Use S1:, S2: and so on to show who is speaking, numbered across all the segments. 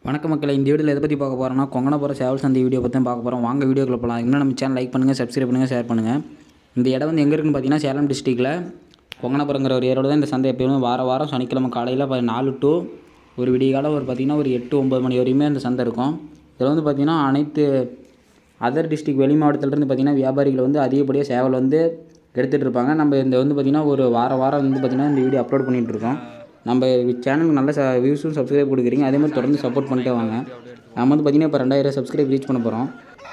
S1: வணக்க மக்களை இந்த வீடியோவில் எதை பற்றி பார்க்க போகிறோம்னா கொங்கனபுரம் சேவல் சந்தை வீடியோ பற்றி தான் பார்க்க போகிறோம் வாங்க வீடியோக்குள்ள போகலாம் இன்னும் நம்ம சேனல் லைக் பண்ணுங்கள் சப்ஸ்கிரைப் பண்ணுங்கள் ஷேர் பண்ணுங்கள் இந்த இடம் வந்து எங்கே இருக்குன்னு பார்த்தீங்கன்னா சேலம் டிஸ்ட்ரிக்ட்டில் கொங்கனபுரங்கிற ஒரு ஏரோடு தான் இந்த சந்தை எப்பயுமே வார வாரம் சனிக்கிழமை காலையில் இப்போ நாலு டு ஒரு விடிய காலம் ஒரு பார்த்திங்கன்னா ஒரு எட்டு ஒம்பது மணி வரையுமே அந்த சந்தை இருக்கும் இதில் வந்து பார்த்திங்கன்னா அனைத்து அதர் டிஸ்ட்ரிக் வெளி மாவட்டத்திலேருந்து பார்த்திங்கன்னா வியாபாரிகள் வந்து அதிகப்படியாக சேவல் வந்து எடுத்துகிட்டு இருப்பாங்க நம்ம இந்த வந்து பார்த்திங்கன்னா ஒரு வார வாரம் வந்து பார்த்திங்கன்னா இந்த வீடியோ அப்லோட் பண்ணிகிட்டு இருக்கோம் நம்ம சேனலுக்கு நல்ல ச வியூஸும் சப்ஸ்கிரைப் கொடுக்குறீங்க அதே மாதிரி தொடர்ந்து சப்போர்ட் பண்ணிட்டே வாங்க நம்ம வந்து பார்த்திங்கன்னா இப்போ ரெண்டாயிரம் சப்ஸ்கிரைப் ரீச் பண்ண போகிறோம்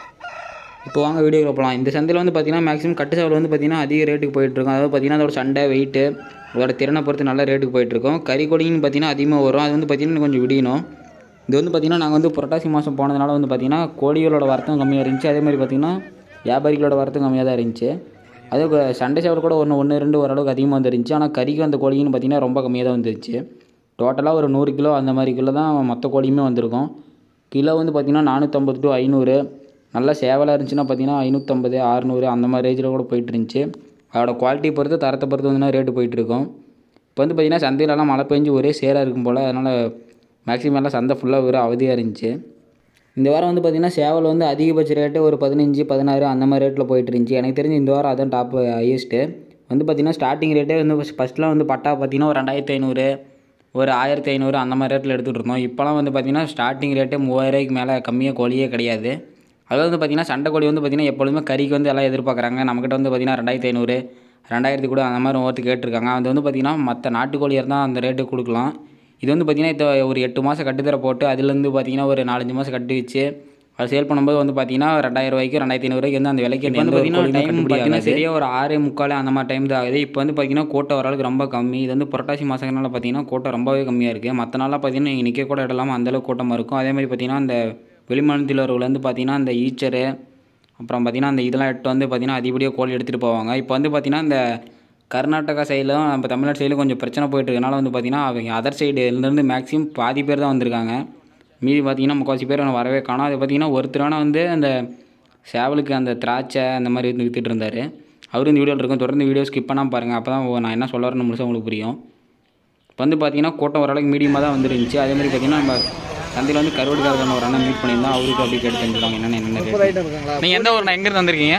S1: இப்போ வாங்க வீடியோக்குள்ள போகலாம் இந்த சந்தையில் வந்து பார்த்திங்கன்னா மேக்ஸிமம் கட்டு சேவல் வந்து பார்த்திங்கன்னா அதிக ரேட்டுக்கு போயிட்டுருக்கும் அதாவது பார்த்திங்கன்னா அதோட சண்டை வெயிட்டு அதோட திறனை பொறுத்து நல்ல ரேட்டுக்கு போயிட்டுருக்கும் கறி கொடின்னு பார்த்திங்கன்னா அதிகமாக வரும் அது வந்து பார்த்திங்கன்னா கொஞ்சம் விடியணும் இது வந்து பார்த்திங்கன்னா நாங்கள் வந்து புரட்டாசி மாதம் போனதுனால வந்து பார்த்திங்கன்னா கோழிகளோட வரத்தும் கம்மியாக இருந்துச்சு அதே மாதிரி பார்த்திங்கன்னா வியாபாரிகளோட வரத்தும் கம்மியாக தான் இருந்துச்சு அதே கு- சண்டை சேவல் கூட ஒன்று ஒன்று ரெண்டு ஓரளவுக்கு அதிகமாக வந்துருந்துச்சு ஆனால் கறிக்கு அந்த கோழின்னு பார்த்திங்கன்னா ரொம்ப கம்மியாக தான் வந்துருச்சு டோட்டலாக ஒரு நூறு கிலோ அந்த மாதிரி கிலோ தான் மொத்த கோழியுமே வந்திருக்கும் கிலோ வந்து பார்த்திங்கன்னா நானூற்றம்பது டு ஐநூறு நல்ல சேவலாக இருந்துச்சுன்னா பார்த்திங்கன்னா ஐநூற்றம்பது அறநூறு அந்த மாதிரி ரேஞ்சில் கூட போயிட்டு இருந்துச்சு அதோட குவாலிட்டி பொறுத்து தரத்தை பொறுத்து வந்து ரேட்டு போயிட்டு இருக்கும் இப்போ வந்து பார்த்திங்கன்னா சந்தையிலலாம் மழை பெஞ்சு ஒரே சேராக இருக்கும் போல் அதனால் மேக்ஸிமம் எல்லாம் சந்தை ஃபுல்லாக ஒரு அவதியாக இருந்துச்சு இந்த வாரம் வந்து பார்த்திங்கன்னா சேவல் வந்து அதிகபட்ச ரேட்டு ஒரு பதினஞ்சு பதினாறு அந்த மாதிரி ரேட்டில் போயிட்டு இருந்துச்சு எனக்கு தெரிஞ்சு இந்த வாரம் அதான் டாப் ஹையஸ்ட்டு வந்து பார்த்திங்கன்னா ஸ்டார்டிங் ரேட்டே வந்து ஃபஸ்ட்லாம் வந்து பட்டா பார்த்திங்கன்னா ஒரு ரெண்டாயிரத்தி ஐநூறு ஒரு ஆயிரத்தி ஐநூறு அந்த மாதிரி ரேட்டில் எடுத்துகிட்டு இருந்தோம் இப்போலாம் வந்து பார்த்திங்கன்னா ஸ்டார்டிங் ரேட்டே மூவாயிரூவாய்க்கு மேலே கம்மியாக கோழியே கிடையாது அதாவது வந்து பார்த்திங்கன்னா சண்டை கோழி வந்து பார்த்திங்கன்னா எப்பொழுதுமே கறிக்கு வந்து எல்லாம் எதிர்பார்க்குறாங்க நம்மக்கிட்ட வந்து பார்த்திங்கன்னா ரெண்டாயிரத்தி ஐநூறு ரெண்டாயிரத்தி கூட அந்த மாதிரி ஒவ்வொருத்தர் கேட்டிருக்காங்க அது வந்து பார்த்திங்கன்னா மற்ற நாட்டுக்கோழியாக இருந்தால் அந்த ரேட்டு கொடுக்கலாம் இது வந்து பார்த்திங்கன்னா இப்போ ஒரு எட்டு மாதம் கட்டுத்தர போட்டு அதுலேருந்து பார்த்திங்கன்னா ஒரு நாலஞ்சு மாதம் கட்டி வச்சு அது சேல் பண்ணும்போது வந்து பார்த்தீங்கன்னா ரெண்டாயிரம் ரூபாய்க்கு ரெண்டாயிரத்தி ஐநூறுவாய்க்கு வந்து அந்த விலைக்கு வந்து பார்த்தீங்கன்னா டைம் பார்த்தீங்கன்னா சரியாக ஒரு ஆறு முக்கால் அந்த மாதிரி டைம் தான் ஆகுது இப்போ வந்து பார்த்தீங்கன்னா கூட்டம் ஓரளவுக்கு ரொம்ப கம்மி இது வந்து புரட்டாசி மாதங்களால பார்த்தீங்கன்னா கூட்டம் ரொம்பவே கம்மியாக இருக்குது மற்ற நாளாக பார்த்தீங்கன்னா நீங்கள் நிற்க கூட இடலாமல் அந்தளவுக்கு கூட்டமாக இருக்கும் அதே மாதிரி பார்த்தீங்கன்னா அந்த வெளிமாநிலத்தில் வந்து பார்த்தீங்கன்னா அந்த ஈச்சரு அப்புறம் பார்த்தீங்கன்னா அந்த இதெல்லாம் எடுத்து வந்து பார்த்தீங்கன்னா அதிகப்படியாக கோழி எடுத்துகிட்டு போவாங்க இப்போ வந்து பார்த்தீங்கன்னா இந்த கர்நாடகா சைடிலும் நம்ம தமிழ்நாடு சைடிலும் கொஞ்சம் பிரச்சனை போயிட்டு இருக்கனால வந்து பார்த்தீங்கன்னா அவங்க அதர் சைடுலேருந்து மேக்ஸிமம் பாதி பேர் தான் வந்திருக்காங்க மீதி பார்த்தீங்கன்னா முக்கால்வாசி பேர் அவனை வரவே காணோம் அது பார்த்தீங்கன்னா ஒருத்தரான வந்து அந்த சேவலுக்கு அந்த திராட்சை அந்த மாதிரி வந்து வித்துட்டு இருந்தார் அவரும் இந்த வீடியோவில் இருக்கும் தொடர்ந்து வீடியோ ஸ்கிப் பண்ணாமல் பாருங்கள் அப்போ தான் நான் என்ன சொல்ல வரேன்னு முழுசாக உங்களுக்கு புரியும் இப்போ வந்து பார்த்தீங்கன்னா கூட்டம் ஓரளவுக்கு மீடியமாக தான் வந்துருந்துச்சு அதே மாதிரி பார்த்தீங்கன்னா நம்ம சந்தையில் வந்து கருவடிக்காரன் ஒரு அண்ணன் மீட் பண்ணியிருந்தோம் அவருக்கு அப்படி கேட்டு தெரிஞ்சுக்கலாம் என்னென்ன என்னென்ன நீங்கள் எந்த ஊர் எங்கேருந்து வந்திருக்கீங்க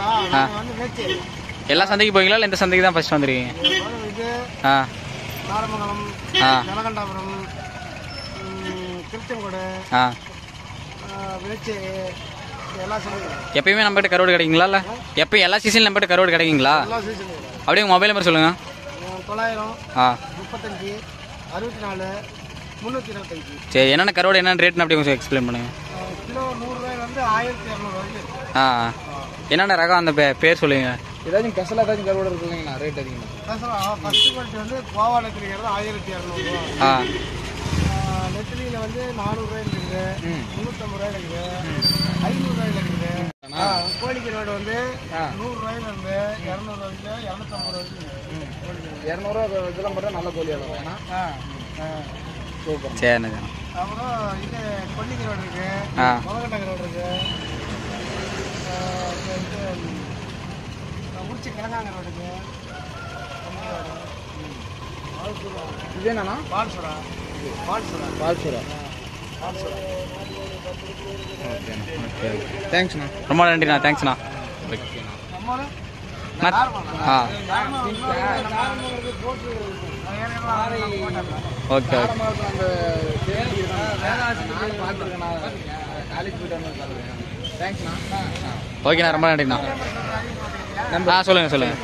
S1: ஆ எல்லா சந்தைக்கு போவீங்களா இல்லை இந்த சந்தைக்கு தான் ஃபஸ்ட் வந்திருக்கீங்க
S2: இது
S1: ஆ
S2: நாரமங்கலம்
S1: ஆ
S2: ஜலகண்டாபுரம் ம், திருச்செங்கோடு
S1: ஆ
S2: விளைச்சேரி எல்லா சமயம்
S1: எப்பயுமே நம்மகிட்ட கருவாடு கிடைக்குங்களா இல்லை எப்போ எல்லா சீசன்லையும் நம்மகிட்ட கருவாடு கிடைக்குங்களா
S2: எல்லா சீசனும்
S1: அப்படியே உங்கள் மொபைல் நம்பர் சொல்லுங்கள்
S2: தொள்ளாயிரம்
S1: ஆ
S2: முப்பத்தஞ்சு அறுபத்தி நாலு முந்நூற்றி இருபத்தஞ்சி
S1: சரி என்னென்ன கருவாடு என்னென்ன ரேட்னு அப்படியே கொஞ்சம் எக்ஸ்பிளைன் பண்ணுங்கள்
S2: கிலோ நூறுரூவாயிலேருந்து ஆயிரத்தி இரநூறு வரைக்கும் இருக்கு.
S1: ஆ என்னென்ன ரகம் அந்த பே- பேர் சொல்லுங்க
S3: ஏதாச்சும் ஸ்பெஷலாக ஏதாச்சும் கருவாடு இருக்குங்கண்ணா ரேட் அதிகமாக
S2: பேசுகிறோம் ஃபஸ்ட்டு குவாலிட்டி வந்து கோவா நெத்திலிங்கிறது ஆயிரத்தி இரநூறுவா
S1: ஆ
S2: நெத்திலியில் வந்து நானூறுரூவாயில் இருக்குது முந்நூற்றம்பது ரூபாயில் இருக்குது ஐநூறுரூவாயில் இருக்குது ஆ, கோழிக்கு ரோடு வந்து நூறுரூவாயில இருந்து இரநூறு வரைக்கும் இரநூத்தம்பது வரைக்கும் இருக்குது
S3: இரநூறுவா இதெல்லாம் பார்த்தா நல்ல கோழி அளவு ஏன்னா
S2: ஆ ஆ
S3: சூப்பர்
S1: சரிண்ணே சரிண்ணே.
S2: அப்புறம் இது கொல்லிக்கு ரோடு இருக்கு
S1: ஆ
S2: முதகட்டங்க ரோடு இருக்கு ஆ, அப்புறம் இது ஆ, உச்சி கிழங்காங்க ரோடு இருக்கு
S3: இது என்னண்ணா
S2: பால்சுரா பால்சுரா
S3: பால்சூரா
S2: பால்சுரா
S3: ஓகேண்ணா ஓகே ஓகே தேங்க்ஸ்ண்ணா
S1: ரொம்ப நன்றிண்ணா தேங்க்ஸ்ண்ணா
S2: நம்மள
S1: ஆ ஓகே ஓகே
S3: நம்ம நானும் பார்த்துருக்கேண்ணா காலேஜ் போயிட்டு வந்து தேங்க்ஸ்ண்ணா
S1: ஓகேண்ணா ரொம்ப நன்றிண்ணா ஆ சொல்லுங்கள் சொல்லுங்கள்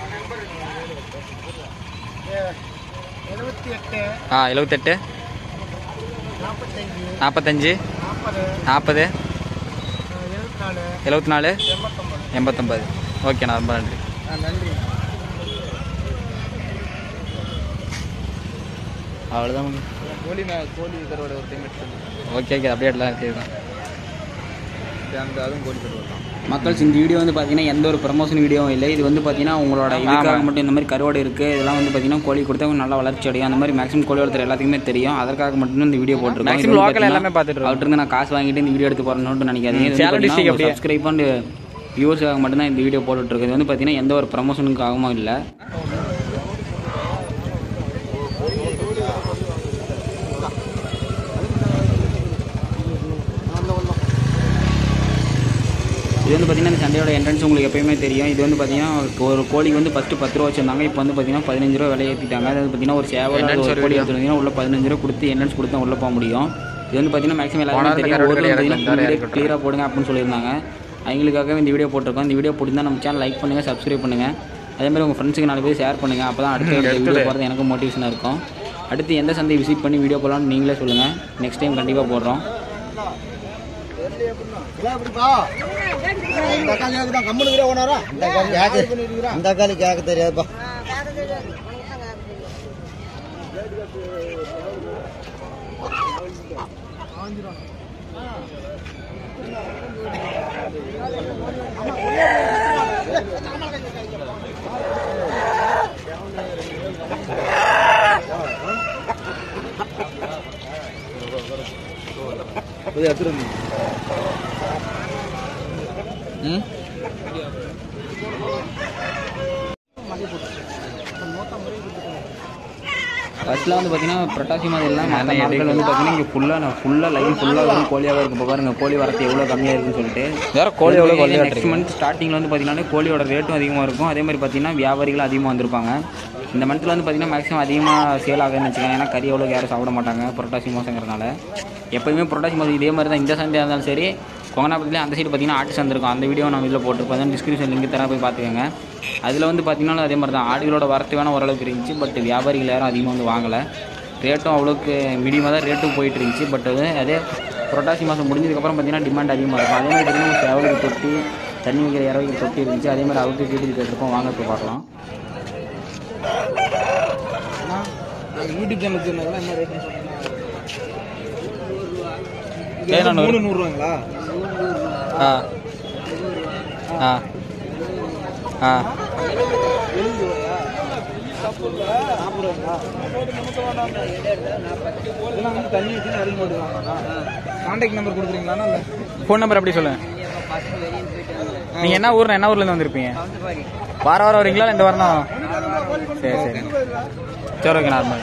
S2: எழுபத்தி எட்டு
S1: ஆ எழுபத்தெட்டு
S2: நாற்பத்தஞ்சு
S1: நாற்பத்தஞ்சு
S2: நாற்பது
S1: நாற்பது
S2: எழுபத்தி நாலு
S1: எழுபத்தி நாலு
S2: எண்பத்தொம்பது
S1: எண்பத்தொம்பது ஓகேண்ணா ரொம்ப நன்றி
S3: ஆ நன்றி
S1: அவ்வளோதான்
S3: கோழி மே கோழி கருவாடு ஒரு டைம் எடுத்து
S1: ஓகே ஓகே அப்படியே எல்லாம் இருக்குதுதான்
S3: அந்த அதுவும் கோழி கருவாடு தான்
S1: மக்கள்ஸ் இந்த வீடியோ வந்து பார்த்தீங்கன்னா எந்த ஒரு ப்ரமோஷன் வீடியோவும் இல்லை இது வந்து பார்த்தீங்கன்னா உங்களோட இதுக்காக மட்டும் இந்த மாதிரி கருவாடு இருக்குது இதெல்லாம் வந்து பார்த்தீங்கன்னா கோழி கொடுத்தா கொஞ்சம் நல்லா வளர்ச்சி அடையும் அந்த மாதிரி மேக்ஸிமம் கோழி வளர்த்துற எல்லாத்துக்குமே தெரியும் அதற்காக மட்டும் இந்த வீடியோ போட்டிருக்கோம் மேக்ஸிமம் லோக்கல் எல்லாமே பார்த்துட்டு அவர்கிட்ட இருந்து நான் காசு வாங்கிட்டு இந்த வீடியோ எடுத்து போகிறேன்னு நினைக்காதீங்க சப்ஸ்கிரைப் பண்ணி வியூவர்ஸுக்காக மட்டும்தான் இந்த வீடியோ போட்டுட்ருக்கு இது வந்து பார்த்தீங்கன்னா எந்த ஒரு ப்ரமோஷனுக்காகவும் இல்லை இது வந்து பார்த்தீங்கன்னா இந்த சண்டையோட என்ட்ரன்ஸ் உங்களுக்கு எப்பயுமே தெரியும் இது வந்து பார்த்தீங்கன்னா ஒரு கோழிக்கு வந்து ஃபஸ்ட்டு பத்து ரூபா வச்சிருந்தாங்க இப்போ வந்து பார்த்தீங்கன்னா பதினஞ்சு ரூபா விலை ஏற்றிட்டாங்க அது வந்து பார்த்தீங்கன்னா ஒரு சேவல் அது ஒரு கோழி எடுத்துருந்தீங்கன்னா உள்ள பதினஞ்சு ரூபா கொடுத்து என்ட்ரன்ஸ் கொடுத்தா உள்ளே போக முடியும் இது வந்து பார்த்தீங்கன்னா மேக்ஸிமம் எல்லாருமே தெரியும் ஒரு பார்த்தீங்கன்னா கிளியராக போடுங்க அப்படின்னு சொல்லியிருந்தாங்க அவங்களுக்காக இந்த வீடியோ போட்டிருக்கோம் இந்த வீடியோ பிடிச்சிருந்தா நம்ம சேனல் லைக் பண்ணுங்கள் சப்ஸ்கிரைப் பண்ணுங்கள் அதே மாதிரி உங்கள் ஃப்ரெண்ட்ஸுக்கு நாலு பேர் ஷேர் பண்ணுங்கள் அப்போ தான் அடுத்த வீடியோ போகிறது எனக்கு மோட்டிவேஷனாக இருக்கும் அடுத்து எந்த சந்தையை விசிட் பண்ணி வீடியோ போடலாம்னு நீங்களே சொல்லுங்கள் நெக்ஸ்ட் டைம் கண்டிப்பாக போடுறோம்
S2: இந்த அக்கா கேக்குதான் கம்முனு இருக்கிற ஓனரா இந்த அக்கா கேக்கு இந்த அக்காலு கேட்க தெரியாதுப்பா
S3: ம்
S1: ஃபஸ்ட்டில் வந்து பார்த்தீங்கன்னா புரட்டாசி மாதிரி எல்லாம் மற்ற நாட்கள் வந்து பார்த்தீங்கன்னா இங்கே ஃபுல்லாக ஃபுல்லாக லைன் ஃபுல்லாக வந்து கோழியாகவே இருக்கும் இப்போ பாருங்க கோழி வரத்து எவ்வளோ கம்மியாக இருக்குன்னு சொல்லிட்டு
S3: வேற கோழி எவ்வளோ கொள்ளையா
S1: நெக்ஸ்ட் மந்த் ஸ்டார்டிங்கில் வந்து பார்த்தீங்கன்னா கோழியோட ரேட்டும் அதிகமாக இருக்கும் அதே மாதிரி பார்த்தீங்கன்னா வியாபாரிகளும் அதிகமாக வந்திருப்பாங்க இந்த மந்த்தில் வந்து பார்த்தீங்கன்னா மேக்ஸிமம் அதிகமாக சேல் ஆகுதுன்னு வச்சுக்கோங்க ஏன்னா கறி எவ்வளோ யாரும் சாப்பிட மாட்டாங்க புரட்டாசி மாதங்கிறனால எப்போயுமே புரட்டாசி மாதம் இதே மாதிரி தான் இந்த சந்தையாக இருந்தாலும் சரி கொங்கனாபுரத்துலேயே அந்த சைடு பார்த்தீங்கன்னா ஆட்டு சந்தை இருக்கும் அந்த வீடியோ நான் இதில் போட்டிருப்பேன் டிஸ்கிரிப்ஷன் லிங்க் தர போய் பார்த்துக்கோங்க அதில் வந்து பார்த்தீங்கன்னா அதே மாதிரி தான் ஆடுகளோட வரத்து வேணால் ஓரளவுக்கு இருந்துச்சு பட் வியாபாரிகள் யாரும் அதிகமாக வந்து வாங்கலை ரேட்டும் அவ்வளோக்கு மீடியமாக தான் ரேட்டும் போயிட்டு இருந்துச்சு பட் அது அதே புரட்டாசி மாதம் முடிஞ்சதுக்கப்புறம் பார்த்தீங்கன்னா டிமாண்ட் அதிகமாக இருக்கும் அதே மாதிரி பார்த்தீங்கன்னா சேவலுக்கு தொட்டி தண்ணி வைக்கிற இரவைக்கு தொட்டி இருந்துச்சு அதே மாதிரி அவருக்கு டீட்டெயில் கேட்டிருக்கோம் வாங்க இப்போ பார்க்கலாம்
S3: யூடியூப் சேனல் வச்சிருந்தாங்களா என்ன ரேட்னு
S1: ஏன்னா நூறு.
S3: மூணு நூறுரூவாங்களா
S1: ஆ ஆ ஆ
S3: இதெல்லாம் வந்து தண்ணி வச்சு அதிகமாக எடுக்கலாமா கான்டாக்ட் நம்பர் கொடுக்குறீங்களா இல்லை
S1: ஃபோன் நம்பர் அப்படி சொல்லுங்கள் நீங்கள் என்ன ஊர் என்ன ஊர்லேருந்து வந்திருப்பீங்க வார வாரம் வரீங்களா இல்லை இந்த வாரம் தான் சரி சரி சரி ஓகே நார்மல்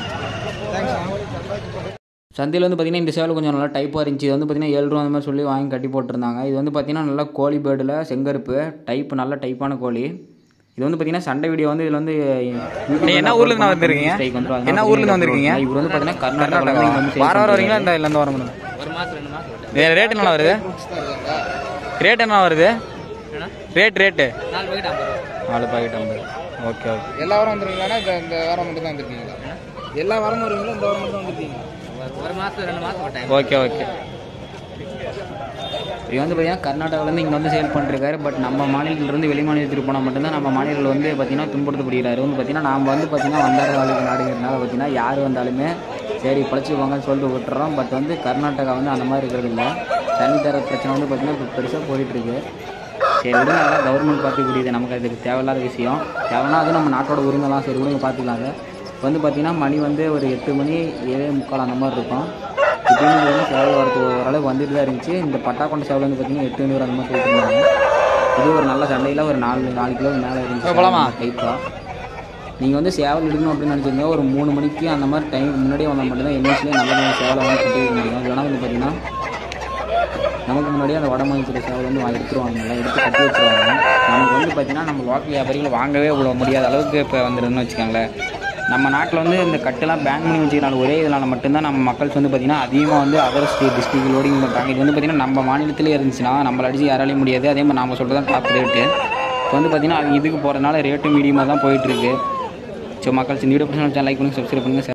S1: சந்தையில் வந்து பார்த்தீங்கன்னா இந்த சேவல் கொஞ்சம் நல்லா டைப்பாக இருந்துச்சு இது வந்து பார்த்தீங்கன்னா ஏழு ரூபா அந்த மாதிரி சொல்லி வாங்கி கட்டி போட்டிருந்தாங்க இது வந்து பார்த்தீங்கன்னா நல்லா கோழி பேர்டில் செங்கருப்பு டைப் நல்ல டைப்பான கோழி இது வந்து பார்த்தீங்கன்னா சண்டை வீடியோ வந்து இதில் வந்து
S3: நீங்க என்ன ஊர்ல இருந்து வந்திருக்கீங்க? என்ன ஊர்ல இருந்து வந்திருக்கீங்க?
S1: இவர் வந்து பார்த்தீங்கன்னா கர்நாடகாவில் வந்து இங்க வந்து
S3: வார வாரம் வரீங்களா இந்த இல்லை இந்த வாரம் மட்டும் வேற ரேட் என்ன வருது ரேட் என்ன வருது ரேட் ரேட்டு
S1: நாலு பாக்கெட் ஐம்பது ஓகே ஓகே
S3: எல்லா வாரம் வந்துருக்கீங்களா இந்த இந்த வாரம் மட்டும் தான் வந்திருக்கீங்களா எல்லா வாரமும் வருவீங்களா இந்த வாரம் மட்டும் தான் வந்திருக்கீங்களா
S1: ஓகே ஓகே இது வந்து பார்த்தீங்கன்னா கர்நாடகாவிலேருந்து இங்கே வந்து சேல் பண்ணிருக்காரு பட் நம்ம மாநிலத்திலிருந்து வெளி மாநிலத்துக்கு போனால் மட்டும்தான் நம்ம மாநிலத்தில் வந்து பார்த்தீங்கன்னா துன்படுத்தப்படுகிறாரு வந்து பார்த்தீங்கன்னா நாம் வந்து பார்த்தீங்கன்னா வந்தார காலுக்கு நாடுங்கிறதுனால பார்த்தீங்கன்னா யார் வந்தாலுமே சரி பழச்சிக்கோங்கன்னு சொல்லிட்டு விட்டுறோம் பட் வந்து கர்நாடகா வந்து அந்த மாதிரி இருக்கிறது இல்லை தண்ணி தர பிரச்சனை வந்து பார்த்தீங்கன்னா இப்போ பெருசாக போயிட்டுருக்கு சரி விடுங்க அதெல்லாம் கவர்மெண்ட் பார்த்துக்கூடியது நமக்கு அதுக்கு தேவையில்லாத விஷயம் தேவைன்னா அது நம்ம நாட்டோட உரிமைலாம் சரி விடுங்க பார்த்துக்கலாங்க இப்போ வந்து பார்த்தீங்கன்னா மணி வந்து ஒரு எட்டு மணி ஏழே முக்கால் அந்த மாதிரி இருக்கும் இப்போயும் பார்த்தீங்கன்னா சேவல் வரத்து ஓரளவுக்கு வந்துட்டு தான் இருந்துச்சு இந்த பட்டாக்கொண்ட சேவல் வந்து பார்த்தீங்கன்னா எட்டு நூறு அந்த மாதிரி சொல்லிட்டு இருந்தாங்க இது ஒரு நல்ல சண்டையில் ஒரு நாலு நாலு கிலோ மேலே இருந்துச்சு
S3: போலாமா?
S1: டைப்பாக நீங்கள் வந்து சேவல் எடுக்கணும் அப்படின்னு நினச்சிருந்தா ஒரு மூணு மணிக்கு அந்த மாதிரி டைம் முன்னாடியே வந்தால் மட்டும்தான் என்எஸ்லேயே நல்ல நல்ல சேவலை வந்து கட்டி முடியும் இல்லைனா வந்து பார்த்தீங்கன்னா நமக்கு முன்னாடியே அந்த வடமாநிலத்தில் சேவல் வந்து வா- எடுத்துருவாங்க நல்லா எடுத்து கட்டி வச்சுருவாங்க நமக்கு வந்து பார்த்தீங்கன்னா நம்ம லோக்கல் வியாபாரிகள் வாங்கவே இவ்வளோ முடியாத அளவுக்கு இப்போ வந்துருதுன்னு வச்சுக்கோங்களேன் நம்ம நாட்டில் வந்து இந்த கட்டெல்லாம் பேன் பண்ணி வச்சுக்கனால ஒரே இதனால் மட்டும்தான் நம்ம மக்கள்ஸ் வந்து பார்த்திங்கன்னா அதிகமாக வந்து அதர் ஸ்டேட் டிஸ்ட்ரிக்ட் லோடிங் பண்ணுறாங்க இது வந்து பார்த்திங்கன்னா நம்ம மாநிலத்திலே இருந்துச்சுன்னா நம்மள அடிச்சு யாராலையும் முடியாது அதே மாதிரி நாம சொல்கிறது தான் டாப் ரேட்டு இப்போ வந்து பார்த்திங்கன்னா அவங்க இதுக்கு போகிறதுனால ரேட்டு மீடியமாக தான் போயிட்டுருக்கு ஸோ மக்கள் இந்த வீடியோ பிடிச்சா லைக் பண்ணுங்கள் சப்ஸ்கிரைப் பண்ணுங்கள்